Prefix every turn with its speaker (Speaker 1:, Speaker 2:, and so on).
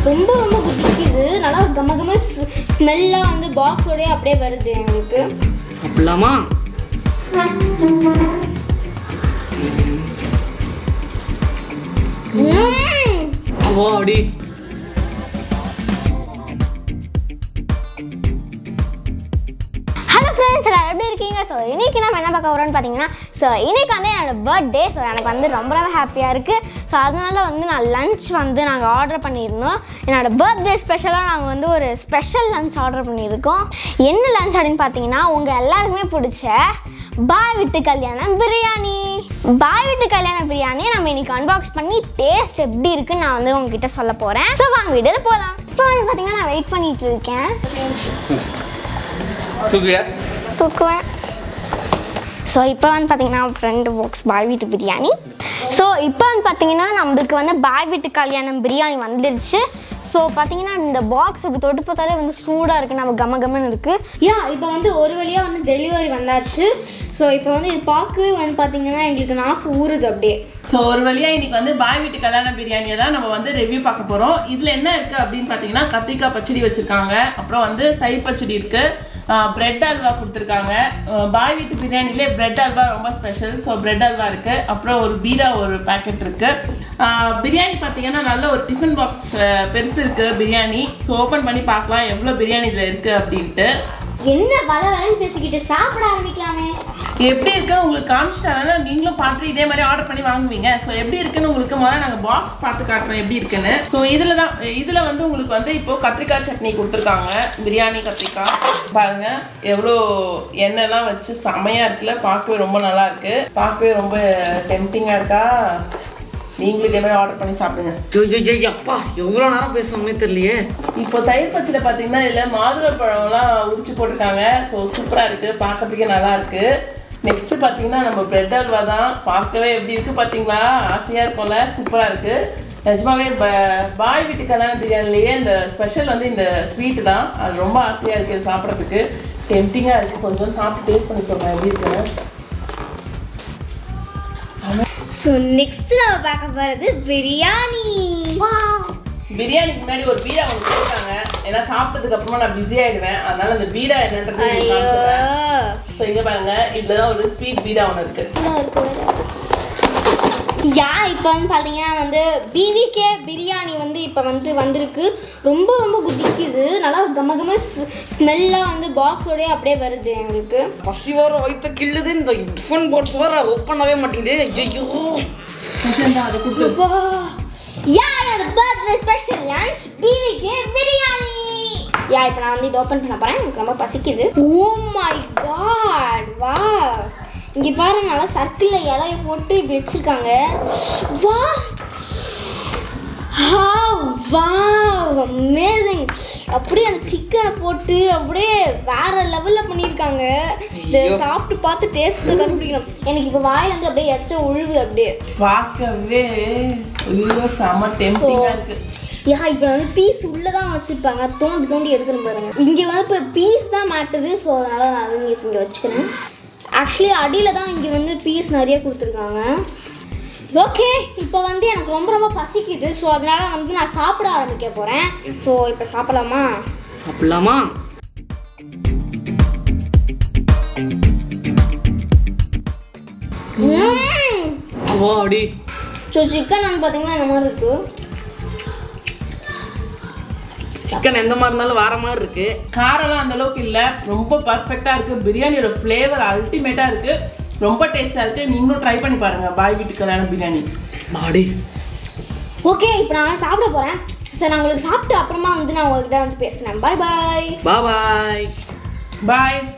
Speaker 1: ரொம்ப ரொம்ப குதிக்குது நல்லா கம கம ஸ்மெல்லாக வந்து பாக்ஸோடய அப்படியே வருது எங்களுக்கு
Speaker 2: சாப்பிடலாமா
Speaker 1: ம்ம்.
Speaker 2: வாடி
Speaker 1: ஹலோ ஃப்ரெண்ட்ஸ் எல்லாரும் எப்படி இருக்கீங்க ஸோ இன்னைக்கு நம்ம என்ன பார்க்க வரோம்னு பார்த்தீங்கன்னா ஸோ இன்னைக்கு வந்து என்னோட பர்த்டே ஸோ எனக்கு வந்து ரொம்ப ரொம்ப ஹாப்பியாக இருக்குது ஸோ அதனால வந்து நான் லஞ்ச் வந்து நாங்கள் ஆர்டர் பண்ணியிருந்தோம் என்னோட பர்த்டே ஸ்பெஷலாக நாங்கள் வந்து ஒரு ஸ்பெஷல் லஞ்ச் ஆர்டர் பண்ணியிருக்கோம் என்ன லஞ்ச் அப்படின்னு பார்த்தீங்கன்னா உங்கள் எல்லாருக்குமே பிடிச்ச பாய் விட்டு கல்யாணம் பிரியாணி பாய் விட்டு கல்யாண பிரியாணியை நம்ம இன்னைக்கு அன்பாக்ஸ் பண்ணி டேஸ்ட் எப்படி இருக்குன்னு நான் வந்து உங்ககிட்ட சொல்ல போகிறேன் ஸோ வாங்க வீடியோவில் போகலாம் இப்போ வந்து பார்த்தீங்கன்னா நான் வெயிட் பண்ணிட்டு இருக்கேன்
Speaker 2: தூக்குவியா
Speaker 1: தூக்குவேன் ஸோ இப்போ வந்து பார்த்தீங்கன்னா ரெண்டு பாக்ஸ் பாய் வீட்டு பிரியாணி ஸோ இப்போ வந்து பார்த்தீங்கன்னா நம்மளுக்கு வந்து பாய் வீட்டு கல்யாணம் பிரியாணி வந்துருச்சு ஸோ பார்த்தீங்கன்னா இந்த பாக்ஸ் இப்படி தொட்டு பார்த்தாலே வந்து சூடாக இருக்குது நம்ம கம கமன்னு இருக்குது யா இப்போ வந்து ஒரு வழியாக வந்து டெலிவரி வந்தாச்சு ஸோ இப்போ வந்து இது பார்க்கவே வந்து பார்த்தீங்கன்னா எங்களுக்கு நாக்கு ஊறுது அப்படியே
Speaker 3: ஸோ ஒரு வழியா இன்னைக்கு வந்து பாய் வீட்டு கல்யாண பிரியாணியை தான் நம்ம வந்து ரிவ்யூ பார்க்க போறோம் இதுல என்ன இருக்கு அப்படின்னு பார்த்தீங்கன்னா கத்திரிக்காய் பச்சடி வச்சிருக்காங்க அப்புறம் வந்து தயிர் பச்சடி இருக்கு பிரெட் அல்வா கொடுத்துருக்காங்க அஹ் பாய் வீட்டு பிரியாணிலே பிரெட் அல்வா ரொம்ப ஸ்பெஷல் ஸோ பிரெட் அல்வா இருக்கு அப்புறம் ஒரு பீடா ஒரு பேக்கெட் இருக்கு அஹ் பிரியாணி பார்த்தீங்கன்னா நல்ல ஒரு டிஃபன் பாக்ஸ் பெருசு இருக்கு பிரியாணி ஸோ ஓப்பன் பண்ணி பார்க்கலாம் எவ்வளோ பிரியாணி இதில் இருக்கு அப்படின்ட்டு
Speaker 1: என்ன வள வளன்னு பேசிக்கிட்டு சாப்பிட ஆரம்பிக்கலாமே
Speaker 3: எப்படி இருக்குன்னு உங்களுக்கு காமிச்சிட்டா தானே நீங்களும் பார்த்து இதே மாதிரி ஆர்டர் பண்ணி வாங்குவீங்க ஸோ எப்படி இருக்குன்னு உங்களுக்கு முதல்ல நாங்கள் பாக்ஸ் பார்த்து காட்டுறோம் எப்படி இருக்குன்னு ஸோ இதில் தான் இதில் வந்து உங்களுக்கு வந்து இப்போ கத்திரிக்காய் சட்னி கொடுத்துருக்காங்க பிரியாணி கத்திரிக்காய் பாருங்க எவ்வளோ எண்ணெய்லாம் வச்சு செமையாக இருக்குல்ல பார்க்கவே ரொம்ப நல்லா இருக்கு பார்க்கவே ரொம்ப டெம்டிங்காக இருக்கா நீங்களும் இதே மாதிரி ஆர்டர் பண்ணி சாப்பிடுங்க
Speaker 2: ஜோ ஜோ ஜோ அப்பா எவ்வளோ நேரம் பேசுவாங்கன்னே தெரியலையே
Speaker 3: இப்போ தயிர் பச்சையில் பார்த்தீங்கன்னா இதில் மாதுளை பழம்லாம் உரிச்சு போட்டிருக்காங்க ஸோ சூப்பராக இருக்குது பார்க்கறதுக்கே நல்லா இருக்கு நெக்ஸ்ட் பார்த்தீங்கன்னா நம்ம பிரெட் அல்வா தான் பார்க்கவே எப்படி இருக்கு பார்த்தீங்களா ஆசையாக இருக்கும்ல சூப்பராக இருக்கு நிஜமாவே ப- பாய் வீட்டு கல்யாண பிரியாணிலேயே இந்த ஸ்பெஷல் வந்து இந்த ஸ்வீட் தான் அது ரொம்ப ஆசையாக இருக்குது இது சாப்பிட்றதுக்கு டெம்டிங்காக இருக்குது கொஞ்சம் சாப்பிட்டு டேஸ்ட் பண்ணி சொல்கிறேன் எப்படி இருக்குன்னு
Speaker 1: ஸோ நெக்ஸ்ட் நம்ம பார்க்க போகிறது பிரியாணி
Speaker 3: பிரியாணிக்கு முன்னாடி ஒரு பீடா ஒன்று கொடுத்தாங்க ஏன்னா சாப்பிட்டதுக்கு அப்புறமா நான் பிஸி ஆயிடுவேன் அதனால அந்த பீடா என்னன்றது உங்களுக்கு
Speaker 1: ஐயோ
Speaker 3: காமிச்சிடுறேன். ஸோ இங்கே பாருங்க இதில் தான் ஒரு ஸ்வீட் பீடா ஒன்று இருக்கு
Speaker 1: யா இப்போ வந்து பார்த்தீங்கன்னா வந்து பிவிகே பிரியாணி வந்து இப்போ வந்து வந்திருக்கு ரொம்ப ரொம்ப குதிக்குது நல்லா கம கம ஸ்மெல்லாக வந்து பாக்ஸோடய அப்படியே வருது எங்களுக்கு
Speaker 2: பசி வர வயிற்ற கிள்ளுது இந்த டிஃபன் பாக்ஸ் வர ஓப்பன் ஆகவே மாட்டேங்குது ஐயோ
Speaker 3: அதை கொடுத்து
Speaker 1: அப்பா. யா என்னோட birthday special lunch PVK biryani yeah இப்போ நான் வந்து இதை ஓப்பன் பண்ண போகிறேன் எனக்கு ரொம்ப பசிக்குது ஓ மை காட் வா இங்கே பாருங்க நல்லா சர்க்கிளில் இலைய போட்டு இப்படி வச்சுருக்காங்க வா வா அமேசிங் அப்படியே அந்த சிக்கனை போட்டு அப்படியே வேற லெவலில் பண்ணியிருக்காங்க இதை
Speaker 2: ஐயோ.
Speaker 1: சாப்பிட்டு பார்த்து டேஸ்ட்டு கண்டுபிடிக்கணும் எனக்கு இப்போ வாயில் வந்து அப்படியே எச்ச உழுவுது அப்படியே
Speaker 3: பார்க்கவே ஐயோ செம டெம்டிங்காக இருக்கு
Speaker 1: யா இப்போ வந்து பீஸ் உள்ளே தான் வச்சுருப்பாங்க தோண்டி தோண்டி எடுக்கணும் பாருங்க இங்கே வந்து இப்போ பீஸ் தான் மாட்டுது ஸோ அதனால் நான் அது இங்கே வச்சுக்கிறேன் ஆக்சுவலி அடியில் தான் இங்கே வந்து பீஸ் நிறைய கொடுத்துருக்காங்க ஓகே இப்போ வந்து எனக்கு ரொம்ப ரொம்ப பசிக்குது ஸோ அதனால வந்து நான் சாப்பிட ஆரம்பிக்க போகிறேன் ஸோ இப்போ சாப்பிடலாமா
Speaker 2: சாப்பிடலாமா வாடி
Speaker 1: ஸோ சிக்கன் வந்து பார்த்தீங்கன்னா இந்த மாதிரி இருக்குது
Speaker 2: சிக்கன் எந்த மாதிரி இருந்தாலும் வேற மாதிரி இருக்கு
Speaker 3: காரம்லாம் அந்த அளவுக்கு இல்லை ரொம்ப பர்ஃபெக்டாக இருக்குது பிரியாணியோட ஃப்ளேவர் அல்டிமேட்டாக இருக்குது ரொம்ப டேஸ்டாக இருக்குது நீங்களும் ட்ரை பண்ணி பாருங்கள் பாய் வீட்டு கல்யாண பிரியாணி
Speaker 2: வாடி
Speaker 1: ஓகே இப்போ நான் சாப்பிட போகிறேன் சரி நான் உங்களுக்கு சாப்பிட்டு அப்புறமா வந்து நான் உங்ககிட்ட வந்து பேசுகிறேன் பாய் பாய்
Speaker 2: பாய்
Speaker 3: பாய்